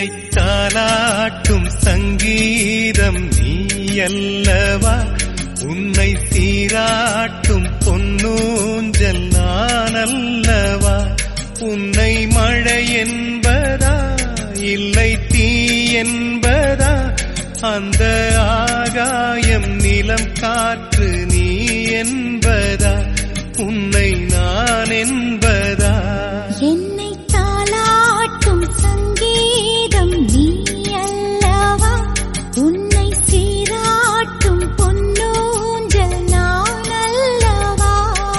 தாலாட்டும் சங்கீதம் நீ அல்லவா உன்னை சீராட்டும் பொன்னூஞ்சல் நான் அல்லவா உன்னை மழை என்பதா இல்லை தீ என்பதா அந்த ஆகாயம் நிலம் காற்று நீ என்பதா உன்னை நான் என்பதா என்னை தாளாட்டும் சங்கீதம் நீ அல்லவா உன்னை சீராட்டும் பொன்னூஞ்சல் நான் அல்லவா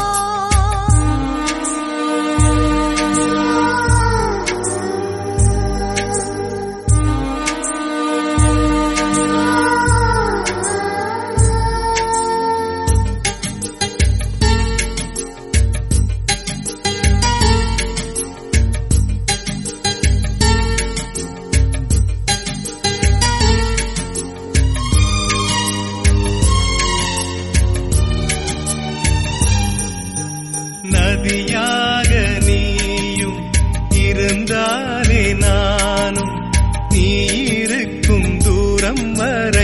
நதியாக நீயும் இருந்தாலே நானும் நீ இருக்கும் தூரம் வரை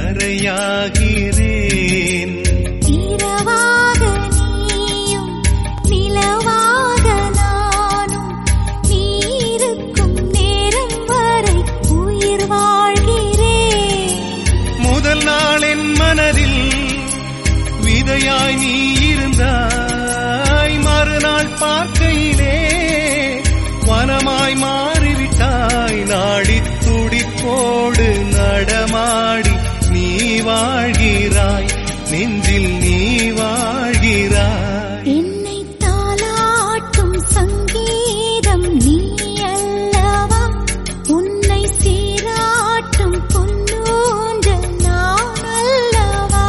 கரையாகிறேன் இரவாக நீயும் நிலவாக நானும் நீ இருக்கும் நேரம் வரை உயிர் வாழ்கிறேன் முதல் நாள் என் மனதில் விதையாய் நீ இருந்தாய் மறுநாள் பார்க்கையிலே வனமாய் மாறிவிட்டாய் நாடி துடிப்போடு நடமாடி நீ வாழ்கிறாய் நெஞ்சில் நீ வாழ்கிறாய் என்னை தாளாட்டும் சங்கீதம் நீ அல்லவா உன்னை சீராட்டும் பொன்னூஞ்சல் நான் அல்லவா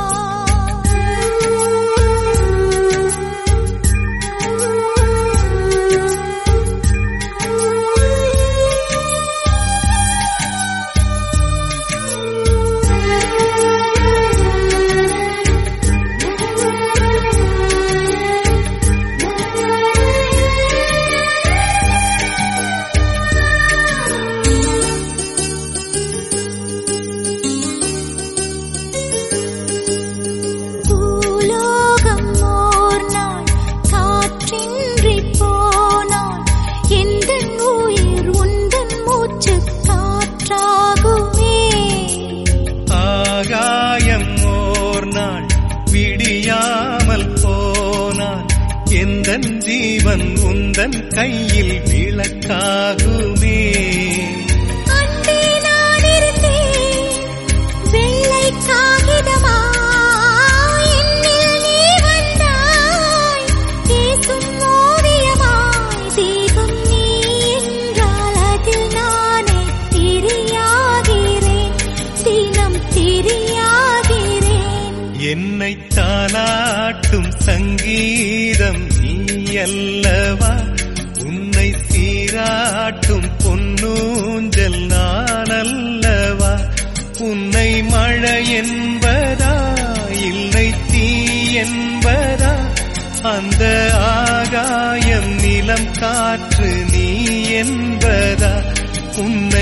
பூலோகம் ஓர் நாள் காற்றின்றி போனால் எந்த உயிர் உந்தன் மூச்சு காற்றாகுமே ஆகாயம் ஓர் நாள் விடியாமல் போனான் எந்த ஜீவன் உந்தன் கையில் விளக்காகுமே அன்பே நான் இருந்தேன் வெள்ளை காகிதமாய் என்னில் நீ வந்தாய் பேசும் ஓவியமாய் தெய்வம் நீ என்றால் அதில் நானே தெரியாகிறேன் தினம் தெரியாகிறேன் என்னை தாளாட்டும் சங்கீதம் நீ அல்லவா உன்னை சீராட்டும் பொன்னூஞ்சல் நான் அல்லவா உன்னை மழை என்பதா இல்லை தீ என்பதா அந்த ஆகாயம் நிலம் காற்று நீ என்பதா உன்னை